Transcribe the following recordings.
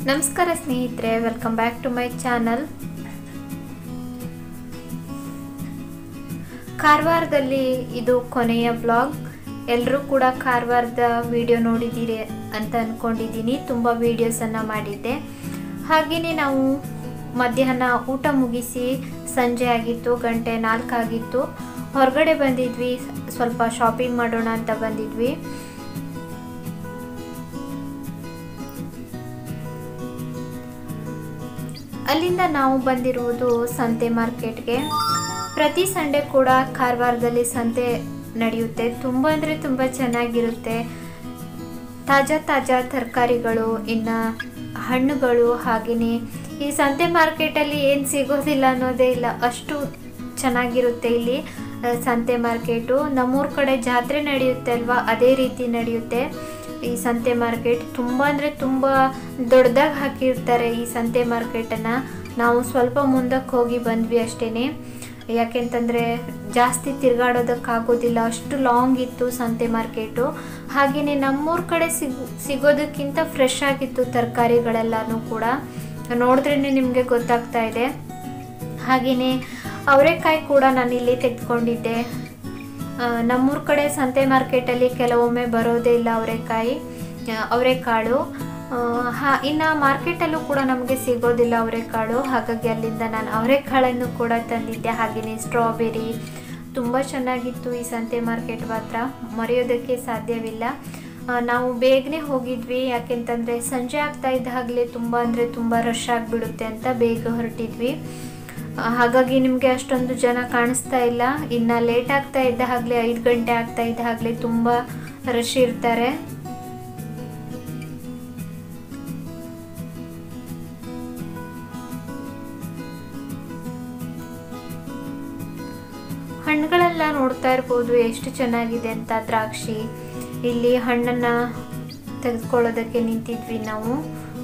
ನಮಸ್ಕಾರ ಸ್ನೇಹಿತರೆ welcome back to my channel ಕಾರವಾರದಲ್ಲಿ ಇದು ಕೊನೆಯ ಬ್ಲಾಗ್ ಎಲ್ಲರೂ ಕೂಡ ಕಾರವಾರದ ವಿಡಿಯೋ ನೋಡಿದ್ದೀರಿ ಅಂತ ಅಂದ್ಕೊಂಡಿದ್ದೀನಿ ತುಂಬ ವೀಡಿಯೋಸನ್ನು ಮಾಡಿದ್ದೆ ಹಾಗೆಯೇ ನಾವು ಮಧ್ಯಾಹ್ನ ಊಟ ಮುಗಿಸಿ ಸಂಜೆ ಆಗಿತ್ತು ಗಂಟೆ ನಾಲ್ಕಾಗಿತ್ತು ಹೊರಗಡೆ ಬಂದಿದ್ವಿ ಸ್ವಲ್ಪ ಶಾಪಿಂಗ್ ಮಾಡೋಣ ಅಂತ ಬಂದಿದ್ವಿ ಅಲ್ಲಿಂದ ನಾವು ಬಂದಿರುವುದು ಸಂತೆ ಮಾರ್ಕೆಟ್ಗೆ ಪ್ರತಿ ಸಂಡೆ ಕೂಡ ಕಾರವಾರದಲ್ಲಿ ಸಂತೆ ನಡೆಯುತ್ತೆ ತುಂಬ ಅಂದರೆ ತುಂಬ ಚೆನ್ನಾಗಿರುತ್ತೆ ತಾಜಾ ತಾಜಾ ತರಕಾರಿಗಳು ಇನ್ನು ಹಣ್ಣುಗಳು ಹಾಗೆಯೇ ಈ ಸಂತೆ ಮಾರ್ಕೆಟಲ್ಲಿ ಏನು ಸಿಗೋದಿಲ್ಲ ಅನ್ನೋದೇ ಇಲ್ಲ ಅಷ್ಟು ಚೆನ್ನಾಗಿರುತ್ತೆ ಇಲ್ಲಿ ಆ, ಸಂತೆ ಮಾರ್ಕೆಟು ನಮ್ಮೂರ ಕಡೆ ಜಾತ್ರೆ ನಡೆಯುತ್ತೆ ಅಲ್ವಾ ಅದೇ ರೀತಿ ನಡೆಯುತ್ತೆ ಈ ಸಂತೆ ಮಾರ್ಕೆಟ್ ತುಂಬ ಅಂದರೆ ತುಂಬ ದೊಡ್ಡದಾಗಿ ಹಾಕಿರ್ತಾರೆ ಈ ಸಂತೆ ಮಾರ್ಕೆಟನ್ನು ನಾವು ಸ್ವಲ್ಪ ಮುಂದಕ್ಕೆ ಹೋಗಿ ಬಂದ್ವಿ ಅಷ್ಟೇ ಯಾಕೆಂತಂದರೆ ಜಾಸ್ತಿ ತಿರುಗಾಡೋದಕ್ಕಾಗೋದಿಲ್ಲ ಅಷ್ಟು ಲಾಂಗ್ ಇತ್ತು ಸಂತೆ ಮಾರ್ಕೆಟು ಹಾಗೆಯೇ ನಮ್ಮೂರ ಕಡೆ ಸಿಗು ಸಿಗೋದಕ್ಕಿಂತ ಫ್ರೆಶ್ ಆಗಿತ್ತು ತರಕಾರಿಗಳೆಲ್ಲನೂ ಕೂಡ ನೋಡಿದ್ರೇ ನಿಮಗೆ ಗೊತ್ತಾಗ್ತಾ ಇದೆ ಹಾಗೆಯೇ ಅವರೆಕಾಯಿ ಕೂಡ ನಾನು ಇಲ್ಲಿ ತೆಗೆದುಕೊಂಡಿದ್ದೆ ಆ, ನಮ್ಮೂರ ಕಡೆ ಸಂತೆ ಮಾರ್ಕೆಟಲ್ಲಿ ಕೆಲವೊಮ್ಮೆ ಬರೋದೇ ಇಲ್ಲ ಅವರೆಕಾಯಿ ಅವರೆಕಾಳು ಹಾ ಇನ್ನು ಮಾರ್ಕೆಟಲ್ಲೂ ಕೂಡ ನಮಗೆ ಸಿಗೋದಿಲ್ಲ ಅವರೆಕಾಳು ಹಾಗಾಗಿ ಅಲ್ಲಿಂದ ನಾನು ಅವರೆಕಾಳನ್ನು ಕೂಡ ತಂದಿದ್ದೆ ಹಾಗೆಯೇ ಸ್ಟ್ರಾಬೆರಿ ತುಂಬ ಚೆನ್ನಾಗಿತ್ತು ಈ ಸಂತೆ ಮಾರ್ಕೆಟ್ ಮಾತ್ರ ಮರೆಯೋದಕ್ಕೆ ಸಾಧ್ಯವಿಲ್ಲ ಆ, ನಾವು ಬೇಗನೆ ಹೋಗಿದ್ವಿ ಯಾಕೆಂತಂದರೆ ಸಂಜೆ ಆಗ್ತಾ ಇದ್ದಾಗಲೇ ತುಂಬ ಅಂದರೆ ತುಂಬ ರಶ್ ಆಗಿಬಿಡುತ್ತೆ ಅಂತ ಬೇಗ ಹೊರಟಿದ್ವಿ ಆ, ಹಾಗಾಗಿ ನಿಮಗೆ ಅಷ್ಟೊಂದು ಜನ ಕಾಣಿಸ್ತಾ ಇಲ್ಲ ಇನ್ನು ಲೇಟ್ ಆಗ್ತಾ ಇದ್ದ ಹಾಗಲೇ ಐದು ಗಂಟೆ ಆಗ್ತಾ ಇದ್ದ ಹಾಗಲೇ ತುಂಬ ರಶ್ ಇರ್ತಾರೆ ಹಣ್ಣುಗಳೆಲ್ಲ ನೋಡ್ತಾ ಇರ್ಬೋದು ಎಷ್ಟು ಚೆನ್ನಾಗಿದೆ ಅಂತ ದ್ರಾಕ್ಷಿ ಇಲ್ಲಿ ಹಣ್ಣನ್ನು ತೆಗೆದುಕೊಳ್ಳೋದಕ್ಕೆ ನಿಂತಿದ್ವಿ ನಾವು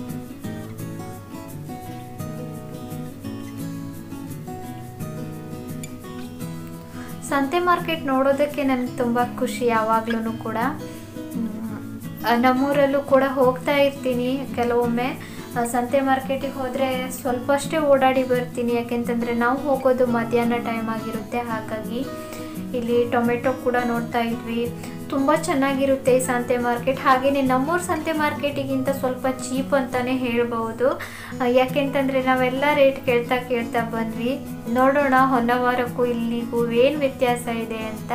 ಸಂತೆ ಮಾರ್ಕೆಟ್ ನೋಡೋದಕ್ಕೆ ನನಗೆ ತುಂಬ ಖುಷಿ ಯಾವಾಗ್ಲೂ ಕೂಡ ಮ್, ಆ, ನಮ್ಮೂರಲ್ಲೂ ಕೂಡ ಹೋಗ್ತಾ ಇರ್ತೀನಿ ಕೆಲವೊಮ್ಮೆ ಆ, ಸಂತೆ ಮಾರ್ಕೆಟಿಗೆ ಹೋದರೆ ಸ್ವಲ್ಪ ಅಷ್ಟೇ ಓಡಾಡಿ ಬರ್ತೀನಿ ಯಾಕೆಂತಂದರೆ ನಾವು ಹೋಗೋದು ಮಧ್ಯಾಹ್ನ ಟೈಮ್ ಆಗಿರುತ್ತೆ ಹಾಗಾಗಿ ಇಲ್ಲಿ ಟೊಮೆಟೊ ಕೂಡ ನೋಡ್ತಾ ಇದ್ವಿ ತುಂಬ ಚೆನ್ನಾಗಿರುತ್ತೆ ಈ ಸಂತೆ ಮಾರ್ಕೆಟ್ ಹಾಗೆಯೇ ನಮ್ಮೂರ ಸಂತೆ ಮಾರ್ಕೆಟಿಗಿಂತ ಸ್ವಲ್ಪ ಚೀಪ್ ಅಂತಲೇ ಹೇಳ್ಬೋದು ಆ, ಯಾಕೆಂತಂದರೆ ನಾವೆಲ್ಲ ರೇಟ್ ಕೇಳ್ತಾ ಕೇಳ್ತಾ ಬಂದ್ವಿ ನೋಡೋಣ ಹೊನ್ನವಾರಕ್ಕೂ ಇಲ್ಲಿಗೂ ಏನು ವ್ಯತ್ಯಾಸ ಇದೆ ಅಂತ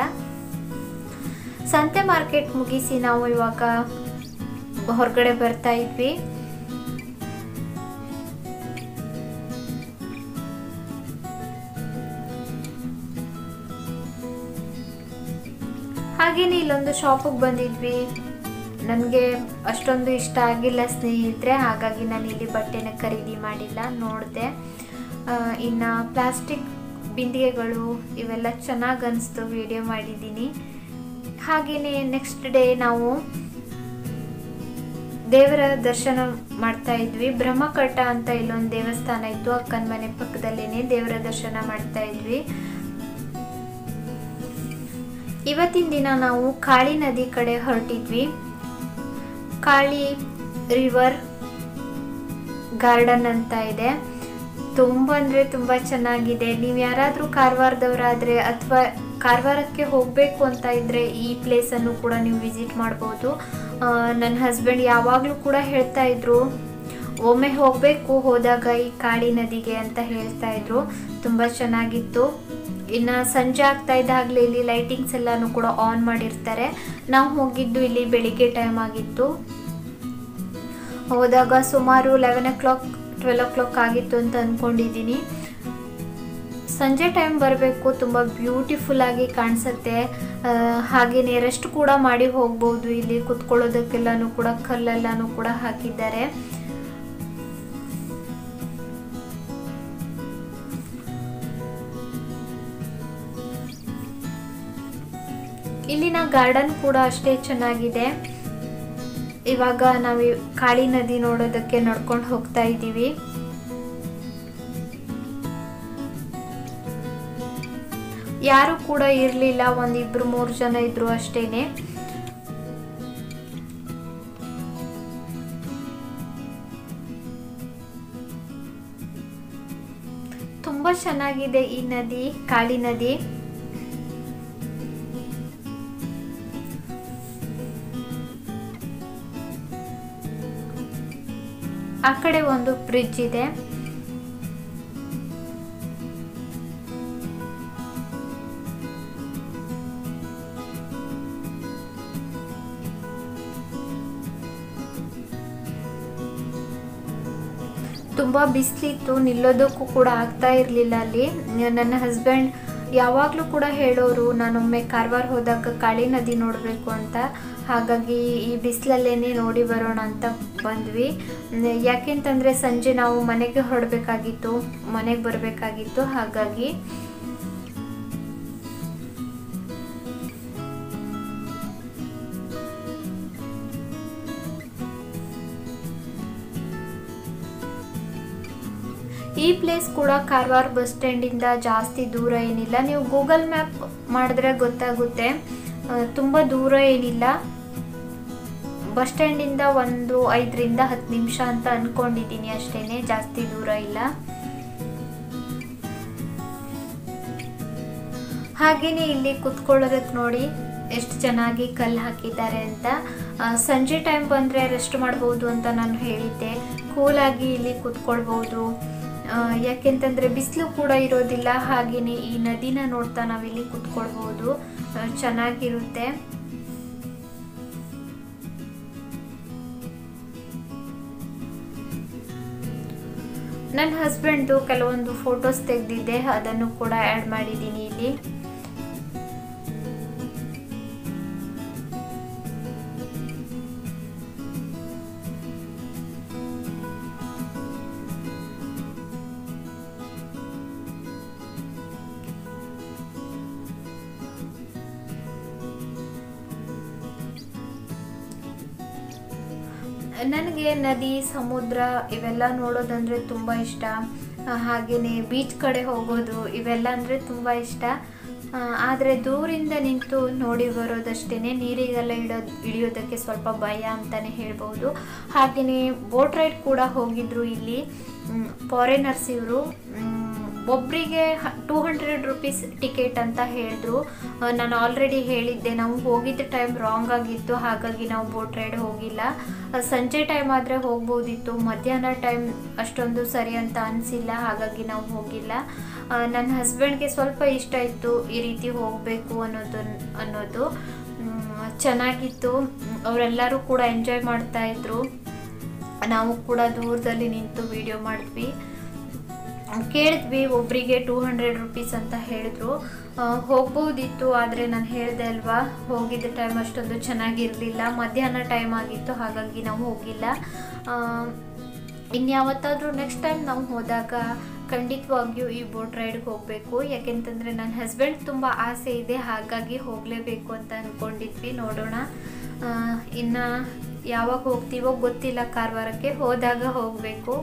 ಸಂತೆ ಮಾರ್ಕೆಟ್ ಮುಗಿಸಿ ನಾವು ಇವಾಗ ಹೊರಗಡೆ ಬರ್ತಾ ಇದ್ವಿ ಹಾಗೇನೆ ಇಲ್ಲೊಂದು ಶಾಪಿಗೆ ಬಂದಿದ್ವಿ ನನಗೆ ಅಷ್ಟೊಂದು ಇಷ್ಟ ಆಗಿಲ್ಲ ಸ್ನೇಹಿತರೆ ಹಾಗಾಗಿ ನಾನು ಇಲ್ಲಿ ಬಟ್ಟೆನ ಖರೀದಿ ಮಾಡಿಲ್ಲ ನೋಡಿದೆ ಇನ್ನು ಪ್ಲಾಸ್ಟಿಕ್ ಬಿಂದಿಗೆಗಳು ಇವೆಲ್ಲ ಚೆನ್ನಾಗಿ ಅನಿಸ್ತು ವಿಡಿಯೋ ಮಾಡಿದ್ದೀನಿ ಹಾಗೆಯೇ ನೆಕ್ಸ್ಟ್ ಡೇ ನಾವು ದೇವರ ದರ್ಶನ ಮಾಡ್ತಾ ಇದ್ವಿ ಬ್ರಹ್ಮಕಟ್ಟ ಅಂತ ಇಲ್ಲೊಂದು ದೇವಸ್ಥಾನ ಇತ್ತು ಅಕ್ಕನ ಮನೆ ಪಕ್ಕದಲ್ಲೇನೆ ದೇವರ ದರ್ಶನ ಮಾಡ್ತಾ ಇದ್ವಿ ಇವತ್ತಿನ ದಿನ ನಾವು ಕಾಳಿ ನದಿ ಕಡೆ ಹೊರಟಿದ್ವಿ ಕಾಳಿ ರಿವರ್ ಗಾರ್ಡನ್ ಅಂತ ಇದೆ ತುಂಬ ಅಂದರೆ ತುಂಬ ಚೆನ್ನಾಗಿದೆ ನೀವು ಯಾರಾದರೂ ಕಾರವಾರದವರಾದರೆ ಅಥವಾ ಕಾರವಾರಕ್ಕೆ ಹೋಗಬೇಕು ಅಂತ ಇದ್ದರೆ ಈ ಪ್ಲೇಸನ್ನು ಕೂಡ ನೀವು ವಿಸಿಟ್ ಮಾಡ್ಬೋದು ನನ್ನ ಹಸ್ಬೆಂಡ್ ಯಾವಾಗಲೂ ಕೂಡ ಹೇಳ್ತಾ ಇದ್ರು ಒಮ್ಮೆ ಹೋಗಬೇಕು ಹೋದಾಗ ಈ ಕಾಳಿ ನದಿಗೆ ಅಂತ ಹೇಳ್ತಾ ಇದ್ರು ತುಂಬ ಚೆನ್ನಾಗಿತ್ತು ಇನ್ನು ಸಂಜೆ ಆಗ್ತಾ ಇದ್ದಾಗಲೇ ಇಲ್ಲಿ ಲೈಟಿಂಗ್ಸ್ ಎಲ್ಲಾನು ಕೂಡ ಆನ್ ಮಾಡಿರ್ತಾರೆ ನಾವು ಹೋಗಿದ್ದು ಇಲ್ಲಿ ಬೆಳಿಗ್ಗೆ ಟೈಮ್ ಆಗಿತ್ತು ಹೋದಾಗ ಸುಮಾರು eleven o'clock twelve o'clock ಆಗಿತ್ತು ಅಂತ ಅಂದ್ಕೊಂಡಿದ್ದೀನಿ ಸಂಜೆ ಟೈಮ್ ಬರಬೇಕು ತುಂಬ ಬ್ಯೂಟಿಫುಲ್ ಆಗಿ ಕಾಣಿಸುತ್ತೆ ಹಾಗೆಯೇ ರೆಸ್ಟ್ ಕೂಡ ಮಾಡಿ ಹೋಗ್ಬೋದು ಇಲ್ಲಿ ಕುತ್ಕೊಳ್ಳೋದಕ್ಕೆಲ್ಲನೂ ಕೂಡ ಕಲ್ಲೆಲ್ಲನೂ ಕೂಡ ಹಾಕಿದ್ದಾರೆ ಇಲ್ಲಿನ ಗಾರ್ಡನ್ ಕೂಡ ಅಷ್ಟೇ ಚೆನ್ನಾಗಿದೆ ಇವಾಗ ನಾವು ಈ ಕಾಳಿ ನದಿ ನೋಡೋದಕ್ಕೆ ನಡ್ಕೊಂಡು ಹೋಗ್ತಾ ಇದ್ದೀವಿ ಯಾರು ಕೂಡ ಇರಲಿಲ್ಲ ಒಂದಿಬ್ರು ಮೂರು ಜನ ಇದ್ರು ಅಷ್ಟೇನೆ ಚೆನ್ನಾಗಿದೆ ಈ ನದಿ ಕಾಳಿ ನದಿ ಆ ಕಡೆ ಒಂದು ಬ್ರಿಡ್ಜ್ ಇದೆ ತುಂಬ ಬಿಸಿಲಿತ್ತು ನಿಲ್ಲೋದಕ್ಕೂ ಕೂಡ ಆಗ್ತಾ ಇರಲಿಲ್ಲ ಅಲ್ಲಿ ನನ್ನ ಹಸ್ಬೆಂಡ್ ಯಾವಾಗಲೂ ಕೂಡ ಹೇಳೋರು ನಾನೊಮ್ಮೆ ಕಾರವಾರ ಹೋದಾಗ ಕಾಳಿ ನದಿ ನೋಡಬೇಕು ಅಂತ ಹಾಗಾಗಿ ಈ ಬಿಸಿಲಲ್ಲೇ ನೋಡಿ ಬರೋಣ ಅಂತ ಬಂದ್ವಿ ನ್- ಯಾಕೆಂತಂದರೆ ಸಂಜೆ ನಾವು ಮನೆಗೆ ಹೊರಡಬೇಕಾಗಿತ್ತು ಮನೆಗೆ ಬರಬೇಕಾಗಿತ್ತು ಹಾಗಾಗಿ ಈ ಪ್ಲೇಸ್ ಕೂಡ ಕಾರವಾರ ಬಸ್ ಸ್ಟ್ಯಾಂಡಿಂದ ಜಾಸ್ತಿ ದೂರ ಏನಿಲ್ಲ ನೀವು ಗೂಗಲ್ ಮ್ಯಾಪ್ ಮಾಡಿದ್ರೆ ಗೊತ್ತಾಗುತ್ತೆ ಆ, ತುಂಬ ದೂರ ಏನಿಲ್ಲ ಬಸ್ ಸ್ಟ್ಯಾಂಡಿಂದ ಒಂದು ಐದರಿಂದ ಹತ್ತು ನಿಮಿಷ ಅಂತ ಅನ್ಕೊಂಡಿದ್ದೀನಿ ಅಷ್ಟೇನೆ ಜಾಸ್ತಿ ದೂರ ಇಲ್ಲ ಹಾಗೇನೆ ಇಲ್ಲಿ ಕುತ್ಕೊಳ್ಳೋದಕ್ಕೆ ನೋಡಿ ಎಷ್ಟು ಚೆನ್ನಾಗಿ ಕಲ್ಲು ಹಾಕಿದ್ದಾರೆ ಅಂತ ಆ, ಸಂಜೆ ಟೈಮ್ ಬಂದರೆ ರೆಸ್ಟ್ ಮಾಡ್ಬೋದು ಅಂತ ನಾನು ಹೇಳಿದ್ದೆ ಕೂಲಾಗಿ ಇಲ್ಲಿ ಕುತ್ಕೊಳ್ಬೋದು ಆ, ಯಾಕೆಂತಂದ್ರೆ ಬಿಸಿಲು ಕೂಡ ಇರೋದಿಲ್ಲ ಹಾಗೆಯೇ ಈ ನದಿನ ನೋಡ್ತಾ ನಾವಿಲ್ಲಿ ಕುತ್ಕೊಳ್ಬೋದು ಆ, ಚೆನ್ನಾಗಿರುತ್ತೆ ನನ್ನ ಹಸ್ಬೆಂಡ್ದು ಕೆಲವೊಂದು ಫೋಟೋಸ್ ತೆಗೆದಿದ್ದೆ ಅದನ್ನು ಕೂಡ ಆ್ಯಡ್ ಮಾಡಿದ್ದೀನಿ ಇಲ್ಲಿ ನನಗೆ ನದಿ ಸಮುದ್ರ ಇವೆಲ್ಲ ನೋಡೋದಂದ್ರೆ ತುಂಬ ಇಷ್ಟ ಆ, ಹಾಗೇನೆ ಬೀಚ್ ಕಡೆ ಹೋಗೋದು ಇವೆಲ್ಲ ಅಂದರೆ ತುಂಬ ಇಷ್ಟ ಆ, ಆದರೆ ದೂರಿಂದ ನಿಂತು ನೋಡಿ ಬರೋದಷ್ಟೇ ನೀರಿಗೆಲ್ಲ ಇಡೋದು ಇಳಿಯೋದಕ್ಕೆ ಸ್ವಲ್ಪ ಭಯ ಅಂತಲೇ ಹೇಳ್ಬೋದು ಹಾಗೆಯೇ ಬೋಟ್ ರೈಡ್ ಕೂಡ ಹೋಗಿದ್ರು ಇಲ್ಲಿ ಫಾರಿನರ್ಸ್ ಇವರು ಒಬ್ಬರಿಗೆ ಟೂ ಹಂಡ್ರೆಡ್ ರುಪೀಸ್ ಟಿಕೆಟ್ ಅಂತ ಹೇಳಿದ್ರು ಆ, ನಾನು ಆಲ್ರೆಡಿ ಹೇಳಿದ್ದೆ ನಾವು ಹೋಗಿದ್ದ ಟೈಮ್ ರಾಂಗ್ ಆಗಿತ್ತು ಹಾಗಾಗಿ ನಾವು ಬೋಟ್ ರೈಡ್ ಹೋಗಿಲ್ಲ ಆ, ಸಂಜೆ ಟೈಮ್ ಆದರೆ ಹೋಗ್ಬೋದಿತ್ತು ಮಧ್ಯಾಹ್ನ ಟೈಮ್ ಅಷ್ಟೊಂದು ಸರಿ ಅಂತ ಅನಿಸಿಲ್ಲ ಹಾಗಾಗಿ ನಾವು ಹೋಗಿಲ್ಲ ಆ, ನನ್ನ ಹಸ್ಬೆಂಡ್ಗೆ ಸ್ವಲ್ಪ ಇಷ್ಟ ಇತ್ತು ಈ ರೀತಿ ಹೋಗಬೇಕು ಅನ್ನೋದು ಅನ್ನೋದು ಮ್, ಚೆನ್ನಾಗಿತ್ತು ಅವರೆಲ್ಲರೂ ಕೂಡ ಎಂಜಾಯ್ ಮಾಡ್ತಾ ಇದ್ರು ನಾವು ಕೂಡ ದೂರದಲ್ಲಿ ನಿಂತು ವಿಡಿಯೋ ಮಾಡಿದ್ವಿ ಕೇಳಿದ್ವಿ ಒಬ್ಬರಿಗೆ ಟೂ ಹಂಡ್ರೆಡ್ ರುಪೀಸ್ ಅಂತ ಹೇಳಿದ್ರು ಆ, ಹೋಗ್ಬೋದಿತ್ತು ಆದರೆ ನಾನು ಹೇಳಿದೆ ಅಲ್ವಾ ಹೋಗಿದ್ದ ಟೈಮ್ ಅಷ್ಟೊಂದು ಚೆನ್ನಾಗಿರಲಿಲ್ಲ ಮಧ್ಯಾಹ್ನ ಟೈಮ್ ಆಗಿತ್ತು ಹಾಗಾಗಿ ನಾವು ಹೋಗಿಲ್ಲ ಆ, ಇನ್ಯಾವತ್ತಾದರೂ ನೆಕ್ಸ್ಟ್ ಟೈಮ್ ನಾವು ಹೋದಾಗ ಖಂಡಿತವಾಗಿಯೂ ಈ ಬೋಟ್ ರೈಡ್ಗೆ ಹೋಗಬೇಕು ಯಾಕೆಂತಂದರೆ ನನ್ನ ಹಸ್ಬೆಂಡ್ ತುಂಬ ಆಸೆ ಇದೆ ಹಾಗಾಗಿ ಹೋಗಲೇಬೇಕು ಅಂತ ಅಂದ್ಕೊಂಡಿದ್ವಿ ನೋಡೋಣ ಆ, ಇನ್ನು ಯಾವಾಗ ಹೋಗ್ತೀವೋ ಗೊತ್ತಿಲ್ಲ ಕಾರವಾರಕ್ಕೆ ಹೋದಾಗ ಹೋಗಬೇಕು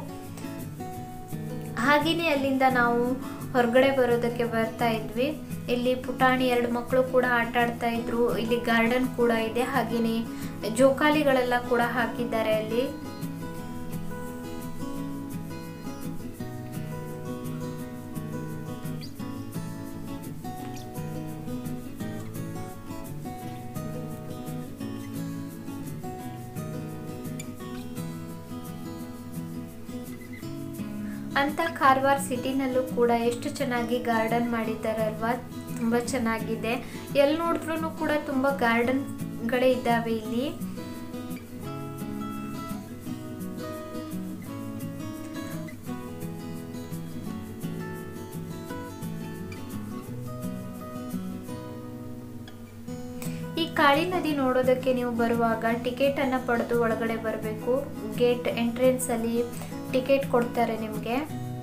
ಹಾಗೆಯೇ ಅಲ್ಲಿಂದ ನಾವು ಹೊರಗಡೆ ಬರೋದಕ್ಕೆ ಬರ್ತಾ ಇದ್ವಿ ಇಲ್ಲಿ ಪುಟಾಣಿ ಎರಡು ಮಕ್ಕಳು ಕೂಡ ಆಟ ಆಡ್ತಾ ಇದ್ರು ಇಲ್ಲಿ ಗಾರ್ಡನ್ ಕೂಡ ಇದೆ ಹಾಗೆಯೇ ಜೋಕಾಲಿಗಳೆಲ್ಲ ಕೂಡ ಹಾಕಿದ್ದಾರೆ ಅಲ್ಲಿ ಅಂತ ಕಾರವಾರ ಸಿಟಿನಲ್ಲೂ ಕೂಡ ಎಷ್ಟು ಚೆನ್ನಾಗಿ ಗಾರ್ಡನ್ ಮಾಡಿದ್ದಾರೆ ಅಲ್ವಾ ತುಂಬ ಚೆನ್ನಾಗಿದೆ ಎಲ್ಲಿ ನೋಡಿದ್ರೂ ಕೂಡ ತುಂಬ ಗಾರ್ಡನ್ಗಳೇ ಇದ್ದಾವೆ ಇಲ್ಲಿ ಈ ಕಾಳಿ ನದಿ ನೋಡೋದಕ್ಕೆ ನೀವು ಬರುವಾಗ ಟಿಕೆಟ್ ಅನ್ನ ಪಡೆದು ಒಳಗಡೆ ಬರಬೇಕು ಗೇಟ್ ಎಂಟ್ರೆನ್ಸ್ ಅಲ್ಲಿ ಟಿಕೆಟ್ ಕೊಡ್ತಾರೆ ನಿಮಗೆ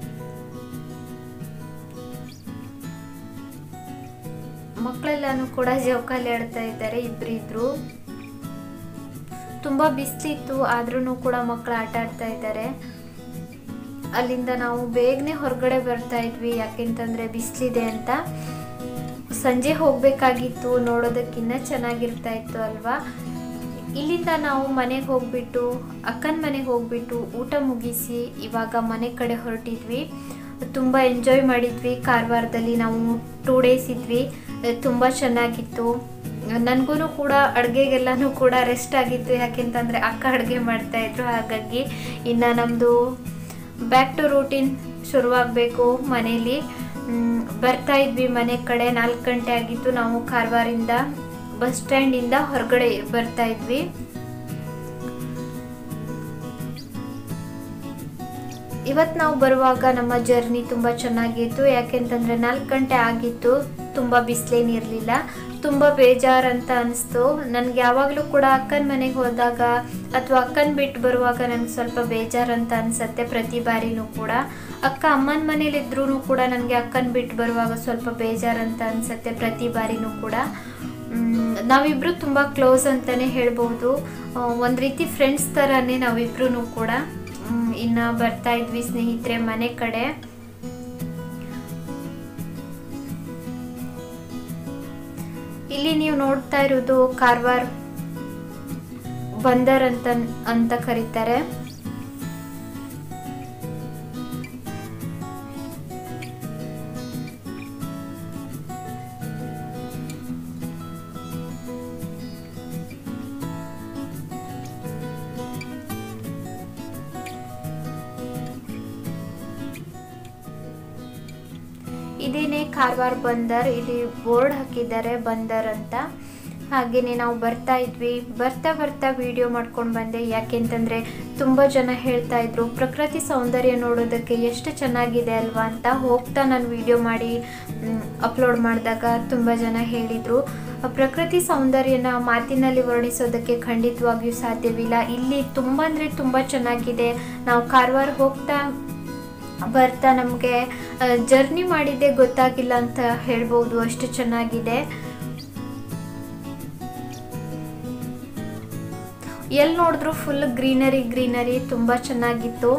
ಮಕ್ಕಳೆಲ್ಲಾನು ಕೂಡ ಜೋಕಾಲಿ ಆಡ್ತಾ ಇದ್ದಾರೆ ಇಬ್ರಿದ್ರು ತುಂಬಾ ಬಿಸಿಲಿತ್ತು ಆದ್ರೂ ಕೂಡ ಮಕ್ಕಳು ಆಟ ಆಡ್ತಾ ಇದ್ದಾರೆ ಅಲ್ಲಿಂದ ನಾವು ಬೇಗನೆ ಹೊರಗಡೆ ಬರ್ತಾ ಇದ್ವಿ ಯಾಕೆಂತಂದ್ರೆ ಬಿಸಿಲಿದೆ ಅಂತ ಸಂಜೆ ಹೋಗ್ಬೇಕಾಗಿತ್ತು ನೋಡೋದಕ್ಕಿನ್ನ ಚೆನ್ನಾಗಿರ್ತಾ ಇತ್ತು ಅಲ್ವಾ ಇಲ್ಲಿಂದ ನಾವು ಮನೆಗೆ ಹೋಗ್ಬಿಟ್ಟು ಅಕ್ಕನ ಮನೆಗೆ ಹೋಗ್ಬಿಟ್ಟು ಊಟ ಮುಗಿಸಿ ಇವಾಗ ಮನೆ ಕಡೆ ಹೊರಟಿದ್ವಿ ತುಂಬ ಎಂಜಾಯ್ ಮಾಡಿದ್ವಿ ಕಾರವಾರದಲ್ಲಿ ನಾವು ಟೂ ಡೇಸ್ ಇದ್ವಿ ತುಂಬ ಚೆನ್ನಾಗಿತ್ತು ನನಗೂ ಕೂಡ ಅಡುಗೆಗೆಲ್ಲನೂ ಕೂಡ ರೆಸ್ಟ್ ಆಗಿತ್ತು ಯಾಕೆಂತಂದರೆ ಅಕ್ಕ ಅಡುಗೆ ಮಾಡ್ತಾಯಿದ್ರು ಹಾಗಾಗಿ ಇನ್ನು ನಮ್ಮದು ಬ್ಯಾಕ್ ಟು ರೂಟೀನ್ ಶುರುವಾಗಬೇಕು ಮನೇಲಿ ಮ್, ಬರ್ತಾ ಇದ್ವಿ ಮನೆ ಕಡೆ ನಾಲ್ಕು ಗಂಟೆ ಆಗಿತ್ತು ನಾವು ಕಾರವಾರಿಂದ ಬಸ್ ಸ್ಟ್ಯಾಂಡಿಂದ ಹೊರಗಡೆ ಬರ್ತಾ ಇದ್ವಿ ಇವತ್ತು ನಾವು ಬರುವಾಗ ನಮ್ಮ ಜರ್ನಿ ತುಂಬ ಚೆನ್ನಾಗಿತ್ತು ಯಾಕೆಂತಂದರೆ ನಾಲ್ಕು ಗಂಟೆ ಆಗಿತ್ತು ತುಂಬ ಬಿಸಿಲೇನಿರಲಿಲ್ಲ ತುಂಬ ಬೇಜಾರಂತ ಅನಿಸ್ತು ನನಗೆ ಯಾವಾಗಲೂ ಕೂಡ ಅಕ್ಕನ ಮನೆಗೆ ಹೋದಾಗ ಅಥವಾ ಅಕ್ಕನ ಬಿಟ್ಟು ಬರುವಾಗ ನನಗೆ ಸ್ವಲ್ಪ ಬೇಜಾರಂತ ಅನಿಸತ್ತೆ ಪ್ರತಿ ಬಾರಿನೂ ಕೂಡ ಅಕ್ಕ ಅಮ್ಮನ ಮನೇಲಿದ್ರೂ ಕೂಡ ನನಗೆ ಅಕ್ಕನ ಬಿಟ್ಟು ಬರುವಾಗ ಸ್ವಲ್ಪ ಬೇಜಾರಂತ ಅನಿಸತ್ತೆ ಪ್ರತಿ ಬಾರಿನೂ ಕೂಡ ಮ್, ನಾವಿಬ್ರು ತುಂಬ ಕ್ಲೋಸ್ ಅಂತಲೇ ಹೇಳ್ಬೋದು ಒಂದು ರೀತಿ ಫ್ರೆಂಡ್ಸ್ ಥರನೇ ನಾವಿಬ್ರು ಕೂಡ ಮ್, ಇನ್ನ ಬರ್ತಾ ಇದ್ವಿ ಸ್ನೇಹಿತರೆ ಮನೆ ಕಡೆ ಇಲ್ಲಿ ನೀವು ನೋಡ್ತಾ ಇರೋದು ಕಾರವಾರ ಬಂದರ್ ಅಂತ ಅಂತ ಕರೀತಾರೆ ಇದೇನೆ ಕಾರವಾರ ಬಂದರ್ ಇಲ್ಲಿ ಬೋರ್ಡ್ ಹಾಕಿದ್ದಾರೆ ಬಂದರ್ ಅಂತ ಹಾಗೆಯೇ ನಾವು ಬರ್ತಾ ಇದ್ವಿ ಬರ್ತಾ ಬರ್ತಾ ವಿಡಿಯೋ ಮಾಡ್ಕೊಂಡು ಬಂದೆ ಯಾಕೆಂತಂದರೆ ತುಂಬ ಜನ ಹೇಳ್ತಾ ಇದ್ರು ಪ್ರಕೃತಿ ಸೌಂದರ್ಯ ನೋಡೋದಕ್ಕೆ ಎಷ್ಟು ಚೆನ್ನಾಗಿದೆ ಅಲ್ವಾ ಅಂತ ಹೋಗ್ತಾ ನಾನು ವಿಡಿಯೋ ಮಾಡಿ ಅಪ್ಲೋಡ್ ಮಾಡಿದಾಗ ತುಂಬ ಜನ ಹೇಳಿದರು ಪ್ರಕೃತಿ ಸೌಂದರ್ಯನ ಮಾತಿನಲ್ಲಿ ವರ್ಣಿಸೋದಕ್ಕೆ ಖಂಡಿತವಾಗಿಯೂ ಸಾಧ್ಯವಿಲ್ಲ ಇಲ್ಲಿ ತುಂಬ ಅಂದರೆ ತುಂಬ ಚೆನ್ನಾಗಿದೆ ನಾವು ಕಾರವಾರ ಹೋಗ್ತಾ ಬರ್ತಾ ನಮಗೆ ಜರ್ನಿ ಮಾಡಿದ್ದೆ ಗೊತ್ತಾಗಿಲ್ಲ ಅಂತ ಹೇಳ್ಬೋದು ಅಷ್ಟು ಚೆನ್ನಾಗಿದೆ ಎಲ್ಲಿ ನೋಡಿದ್ರು ಫುಲ್ ಗ್ರೀನರಿ ಗ್ರೀನರಿ ತುಂಬ ಚೆನ್ನಾಗಿತ್ತು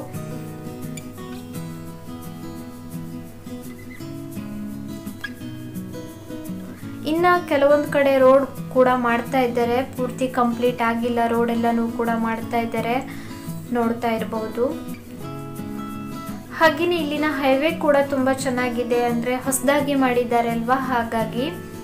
ಇನ್ನ ಕೆಲವೊಂದು ಕಡೆ ರೋಡ್ ಕೂಡ ಮಾಡ್ತಾ ಇದ್ದಾರೆ ಪೂರ್ತಿ ಕಂಪ್ಲೀಟ್ ಆಗಿಲ್ಲ ರೋಡ್ ಎಲ್ಲನೂ ಕೂಡ ಮಾಡ್ತಾ ಇದ್ದಾರೆ ನೋಡ್ತಾ ಇರಬಹುದು ಹಾಗೆಯೇ ಇಲ್ಲಿನ ಹೈವೇ ಕೂಡ ತುಂಬ ಚೆನ್ನಾಗಿದೆ ಅಂದರೆ ಹೊಸದಾಗಿ ಮಾಡಿದ್ದಾರೆ ಅಲ್ವಾ ಹಾಗಾಗಿ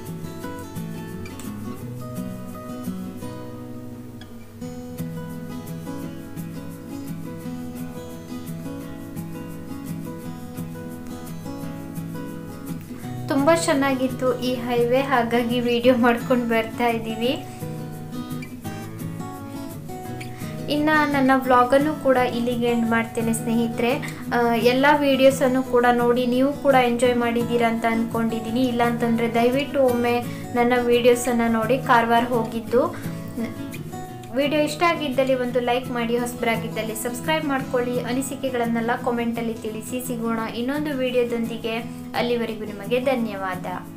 ತುಂಬ ಚೆನ್ನಾಗಿತ್ತು ಈ ಹೈವೇ ಹಾಗಾಗಿ ವಿಡಿಯೋ ಮಾಡ್ಕೊಂಡು ಬರ್ತಾ ಇದ್ದೀವಿ ಇನ್ನು ನನ್ನ ವ್ಲಾಗನ್ನು ಕೂಡ ಇಲ್ಲಿಗೆ ಎಂಡ್ ಮಾಡ್ತೇನೆ ಸ್ನೇಹಿತರೆ ಆ, ಎಲ್ಲ ವೀಡಿಯೋಸನ್ನು ಕೂಡ ನೋಡಿ ನೀವು ಕೂಡ ಎಂಜಾಯ್ ಮಾಡಿದ್ದೀರಾ ಅಂತ ಅಂದ್ಕೊಂಡಿದ್ದೀನಿ ಇಲ್ಲ ಅಂತಂದರೆ ದಯವಿಟ್ಟು ಒಮ್ಮೆ ನನ್ನ ವೀಡಿಯೋಸನ್ನು ನೋಡಿ ಕಾರವಾರ ಹೋಗಿದ್ದು ವಿಡಿಯೋ ಇಷ್ಟ ಆಗಿದ್ದಲ್ಲಿ ಒಂದು ಲೈಕ್ ಮಾಡಿ ಹೊಸಬರಾಗಿದ್ದಲ್ಲಿ ಸಬ್ಸ್ಕ್ರೈಬ್ ಮಾಡ್ಕೊಳ್ಳಿ ಅನಿಸಿಕೆಗಳನ್ನೆಲ್ಲ ಕಾಮೆಂಟಲ್ಲಿ ತಿಳಿಸಿ ಸಿಗೋಣ ಇನ್ನೊಂದು ವಿಡಿಯೋದೊಂದಿಗೆ ಅಲ್ಲಿವರೆಗೂ ನಿಮಗೆ ಧನ್ಯವಾದ